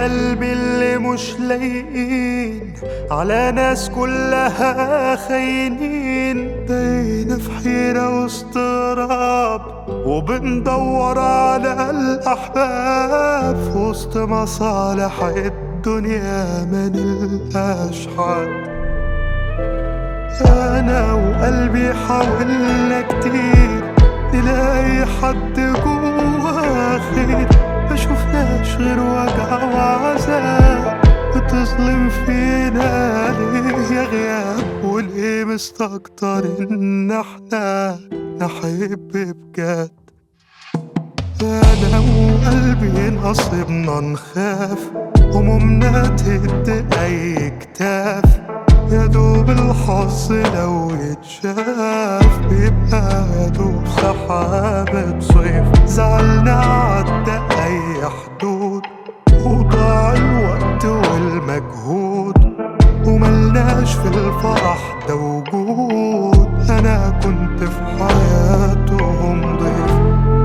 قلبي اللي مش لايقين على ناس كلها خاينين بقينا في حيرة واستغراب وبندور على الأحباب في وسط مصالح الدنيا ما نلقاش حد أنا وقلبي حاولنا كتير نلاقي حد جوا خير ما شفناش غير وجع وعذاب بتظلم فينا ليه يا غياب وليه مستكتر ان احنا نحب بجد انا وقلبي نصيبنا نخاف همومنا تهد اي كتاف يا دوب الحظ لو يتشاف بيبقى يا دوب سحابة صيف زعلنا عدى أي حدود وضاع الوقت والمجهود وملناش في الفرح ده وجود أنا كنت في حياتهم ضيف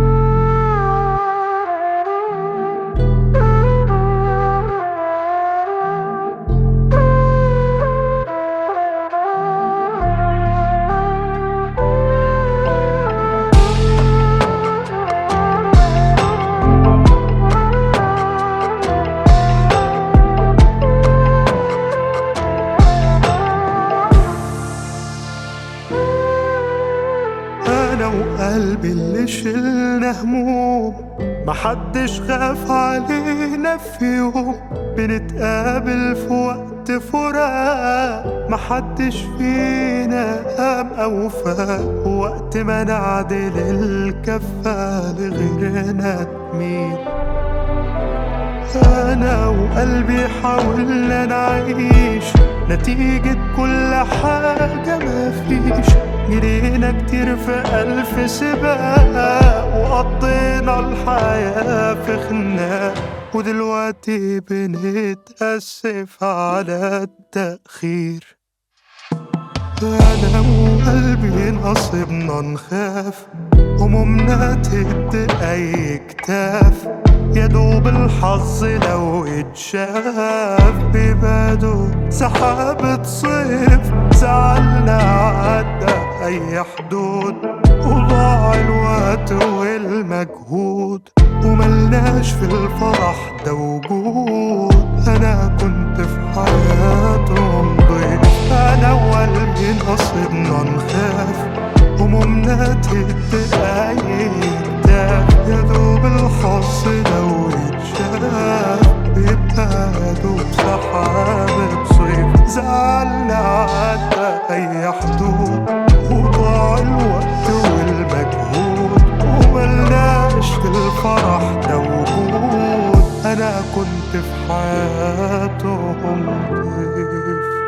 انا وقلبي اللي شلنا هموم محدش خاف علينا في يوم بنتقابل في وقت فراق محدش فينا قام او فاق وقت ما نعدل الكفة لغيرنا تميل أنا وقلبي حاولنا نعيش نتيجة كل حاجة ما فيش جرينا كتير في ألف سباق وقضينا الحياة في خناق ودلوقتي بنتأسف على التأخير أنا وقلبي نصيبنا نخاف همومنا تهد أي كتاف يا دوب الحظ لو اتشاف ببادو سحابة صيف زعلنا عدى أي حدود وضاع الوقت والمجهود وملناش في الفرح ده وجود أنا كنت في حياتهم ضيف أنا وقلبي نصيبنا نخاف همومنا تهد أي كتاف يا دوب الحظ لو يتشاف بيبقى يا دوب سحابة صيف زعلنا عدى أي حدود وضاع الوقت والمجهود وملناش في الفرح ده وجود أنا كنت في حياتهم ضيف